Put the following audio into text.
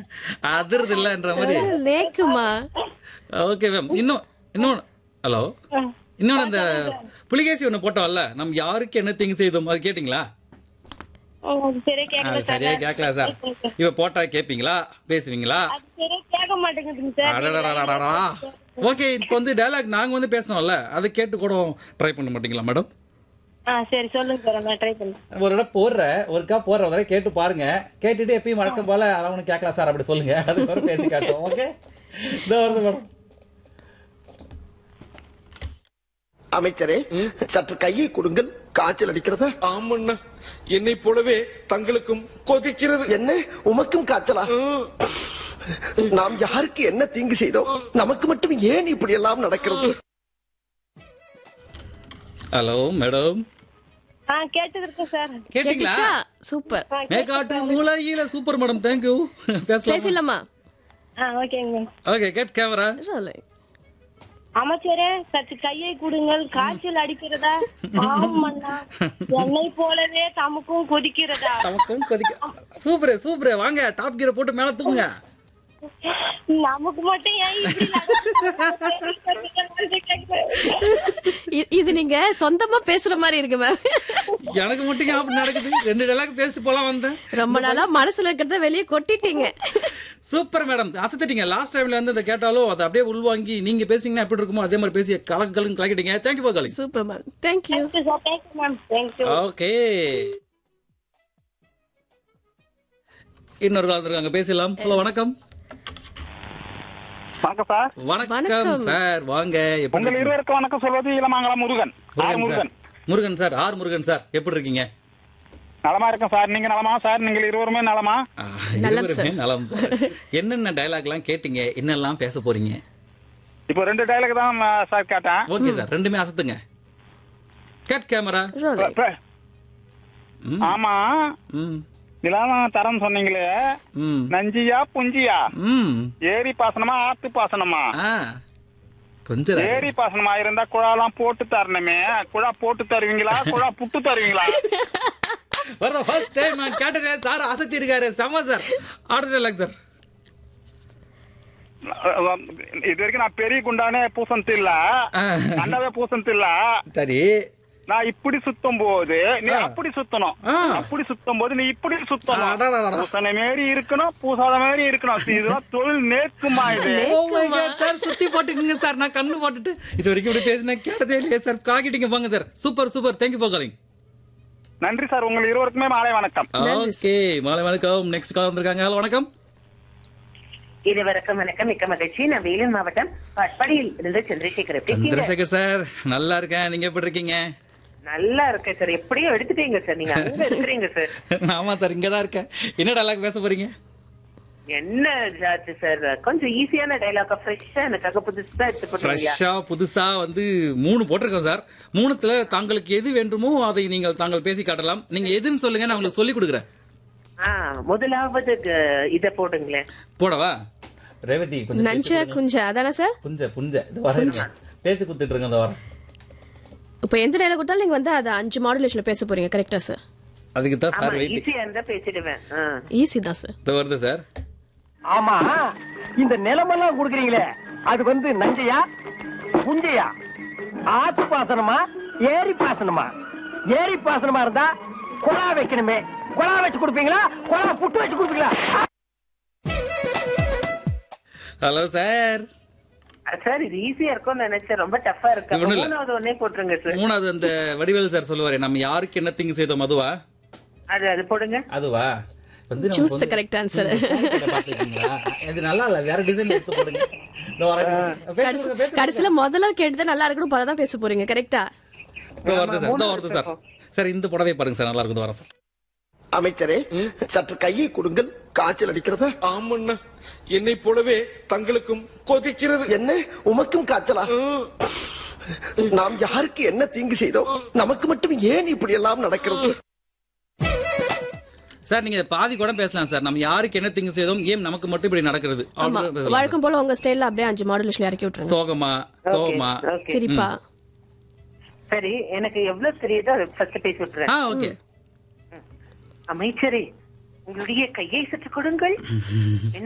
அதிர்து இல்லன்ற மாதிரி நேக்குமா okay ma'am இன்னும் இன்னொன்னு ஹலோ இன்னொன்னு அந்த புலிகேசி ஒண்ணு போட்டோம்ல நம்ம யாருக்கு என்ன திங்க் செய்தோம் அது கேட்டிங்களா அது சரியா கேட்கல அது சார் சரியா கேட்கல சார் இப்ப போட்டா கேப்பீங்களா பேசுவீங்களா அது சரியா கேட்க மாட்டேங்குதுங்க சார் அடடடடடடா. ஓகே இப்போ வந்து டயலாக் நாங்க வந்து பேசணும்ல அதை கேட்டு கூட ட்ரை பண்ண மாட்டீங்களா மேடம் ஆ சரி சொல்லுங்க சார் நான் ட்ரை பண்றேன் ஒரு இடம் போடுறேன் ஒருக்கா போடுற ஒரு தடவை கேட்டு பாருங்க கேட்டுட்டு எப்பயும் வழக்கம் போல அவனு கேட்கலாம் சார் அப்படி சொல்லுங்க அதுக்கு ஒரு பேசி காட்டுவோம் ஓகே இதோ வருது மேடம் அமைச்சரே சற்று கையை கொடுங்கள் காய்ச்சல் அடிக்கிறதா ஆமண்ணா என்னை போலவே தங்களுக்கும் கொதிக்கிறது என்ன உமக்கும் காய்ச்சலா நாம் யாருக்கு என்ன தீங்கு செய்தோம் நமக்கு மட்டும் ஏன் இப்படி எல்லாம் நடக்கிறது ஹலோ மேடம் ஆ கேட்டது இருக்கு சார் கேட்டீங்களா கேட்டுச்சா சூப்பர் மேக்காட்டு மூளையில சூப்பர் மேடம் தேங்க்யூ பேசலாம் பேசிடலாமா ஆ ஓகேங்க ஓகே கேட் கேமரா சொல்லு. அமைச்சரே சற்று கையை கொடுங்கள் காய்ச்சல் அடிக்கிறதா ஆமண்ணா என்னை போலவே தமக்கும் கொதிக்கிறதா நமக்கும் கொதிக்க சூப்பர் சூப்பர் வாங்க டாப் கீரை போட்டு மேல தூங்க நமக்கு மட்டும் ஏன் இப்படி நடக்குது? இ- இது நீங்க சொந்தமா பேசுற மாதிரி இருக்கு மேம் எனக்கு மட்டும் ஏன் அப்படி நடக்குது ரெண்டு டயலாக் பேசிட்டு போலாம் வந்தேன் ரொம்ப நாளா மனசுல இருக்கிறத வெளியே கொட்டிட்டீங்க சூப்பர் மேடம் அசத்திட்டீங்க லாஸ்ட் டைம்ல வந்து இந்த கேட்டாலும் அதை அப்படியே உள்வாங்கி நீங்க பேசிங்கன்னா எப்படி இருக்குமோ அதே மாதிரி பேசி கலக்கு கலக்கு கலக்கிட்டீங்க thank you for calling super ma'am thank you Thank you, sir. Thank you, ma'am. Thank you. Okay இன்னொரு கால் இருக்காங்க பேசலாம் ஹலோ வணக்கம் வணக்கம் சார் வணக்கம் வணக்கம். சார் வாங்க எப்படி உங்கள் இருக்கீங்க? இருவருக்கும் வணக்கம் சொல்வது Ilamangalam Murugan R Murugan sir Murugan Murugan sir R Murugan sir எப்படி இருக்கீங்க நலமா இருக்கேன் சார் நீங்க நலமா சார் நீங்கள் இருவருமே நலமா ஆ, நலம் இருவருமே சார். நலம் சார் என்னென்ன டயலாக் எல்லாம் கேட்டீங்க என்னெல்லாம் பேச போறீங்க இப்போ ரெண்டு டைலாக் தான் ஆ, சார் கேட்டேன் ஓகே சார் ரெண்டுமே அசத்துங்க கேட் கேமரா ரோல் இப்ப- இப்ப- ம் ஆமா ம் நிலம் தரம் சொன்னீங்களே ம் நஞ்சியா புஞ்சியா ம் ஏரி பாசனமா ஆத்து பாசனமா ஆ கொஞ்சம் ராஜா. ஏரி பாசனமா இருந்தா குழாலாம் போட்டு தரணுமே குழா போட்டு தருவீங்களா குழா புட்டு தருவீங்களா வர்ற ஃபர்ஸ்ட் டைம் நான் கேட்டதே சார் அசத்தி இருக்காரு செம சார் ஆர்டர் டயலாக் சார் இது வரைக்கும் நான் பெரிய குண்டானே பூசந்து இல்ல ஆ. அண்டவே பூசந்து இல்ல சரி நான் இப்படி சுத்தும் போது நீ ஆ. அப்படி சுத்தணும் ஆ. அப்படி சுத்தும் போது நீ இப்படி சுத்தணும் அடடடடா. பூசண மாரி இருக்கணும் பூசாத மாதிரி இருக்கணும் இதுதான் தொழில் நேர்க்குமா இது ஓ மை காட் சார் சுத்தி போட்டுக்குங்க சார் நான் கண்ணு போட்டுட்டு இது வரைக்கும் இப்படி பேசினா கேட்டதே இல்லையே சார் காக்கிட்டீங்க போங்க sir super super thank you for calling நன்றி சார் உங்கள் இருவருக்குமே மாலை வணக்கம் நன்றி ஓகே மாலை வணக்கம் நெக்ஸ்ட் கால் வந்திருக்காங்க ஹலோ வணக்கம் இருவருக்கும் வணக்கம் மிக்க மகிழ்ச்சி நான் வேலூர் மாவட்டம் பட்பாடியில் இருந்து சந்திரசேகர் எப்படி இருக்கீங்க? சந்திரசேகர் சார் நல்லா இருக்கேன் நீங்க எப்படி இருக்கீங்க நல்லா இருக்கேன் சார் எப்படியோ எடுத்துட்டீங்க சார் நீங்க அங்க இருக்கிறீங்க சார் ஆமா சார் இங்க தான் இருக்கேன் என்ன டயலாக் பேச போறீங்க என்ன ஆச்சு சார் கொஞ்சம் ஈஸியான டைலாக ஃப்ரெஷ்ஷா எனக்காக புதுசா எடுத்து போட்டீங்க ஃப்ரெஷ்ஷா புதுசா வந்து மூணு போட்டிருக்கோம் சார் மூணுத்துல தாங்களுக்கு எது வேண்டுமோ அதை நீங்கள் தாங்கள் பேசி காட்டலாம் நீங்க எதுன்னு சொல்லுங்க நான் உங்களுக்கு சொல்லி கொடுக்குறேன் ஆ முதலாவது க- இத போடுங்களேன் போடவா ரேவதி கொஞ்சம் நஞ்ச பேசி கொடுங்க. குஞ்ச அதானே சார் புஞ்ச புஞ்ச இது வரேன் பேசி கொடுத்துட்டு இருங்க இந்த வாரம் இப்போ எந்த டைலாக் கொடுத்தாலும் நீங்க வந்து அதை அஞ்சு மாடுலேஷன்ல பேச போறீங்க கரெக்டா சார் அதுக்கு தான் ஆமா சார் வெயிட்டிங் ஈஸியா இருந்தா பேசிடுவேன் ஆ. ஈஸி தான் சார் இது வருது சார் ஆமா இந்த நிலமெல்லாம் குடுக்குறீங்களே அது வந்து நஞ்சையா புஞ்சையா ஆத்து பாசனமா ஏரி பாசனமா ஏரி பாசனமா இருந்தா குழா வைக்கணுமே குழா வச்சு கொடுப்பீங்களா குழா புட்டு வச்சு கொடுப்பீங்களா ஹலோ சார் சார் இது ஈஸியா இருக்கும்னு நினைச்சேன் ரொம்ப டஃபா இருக்கு அப்ப ஒண்ணும் இல்ல. மூணாவது ஒன்னே போட்டுருங்க சார் மூணாவது அந்த வடிவேல் சார் சொல்லுவாரு நம்ம யாருக்கு என்ன திங்கு செய்தோம் அதுவா அது அது போடுங்க அதுவா வந்து நம்ம சூஸ் த வந்து- கரெக்ட் ஆன்சர் இதை பார்த்திருக்கீங்களா? இது நல்லா இல்ல வேற டிசைன் எடுத்து போடுங்க இதோ வரேன். பேசி கொடுங்க, பேசி கொடுங்க. கடைசியில முதல்ல கேட்டுதான் நல்லா இருக்கணும் தான் பேச போறீங்க கரெக்டா இதோ வருது சார் இதோ வருது சார் சார் இந்த புடவை பாருங்க சார் நல்லா இருக்குது வரேன் சார் அமைச்சரே சற்று கையை கொடுங்கள் காய்ச்சல் அடிக்கிறதா ஆமண்ணா என்னை போலவே தங்களுக்கும் கொதிக்கிறது என்ன உமக்கும் காய்ச்சலா நாம் யாருக்கு என்ன தீங்கு செய்தோம் நமக்கு மட்டும் ஏன் இப்படி எல்லாம் நடக்கிறது சார் நீங்க பாதி கூட பேசலாம் சார் நம்ம யாருக்கு என்ன திங்கு செய்தோம் ஏன் நமக்கு மட்டும் இப்படி நடக்கிறது ஆமா அவ்வளவுதான் பேசலாம் சார். வழக்கம் போல உங்க ஸ்டைல்ல அப்படியே அஞ்சு மாடுலேஷன்ல இறக்கி விட்டுருங்க சோகமா கோவமா ஓகே சிரிப்பா சரி எனக்கு எவ்வளவு தெரியுதோ அதை ஃபர்ஸ்ட் பேசி விட்டுறேன் ஆ ஓகே அமைச்சரே உங்களுடைய கையை சற்று கொடுங்கள்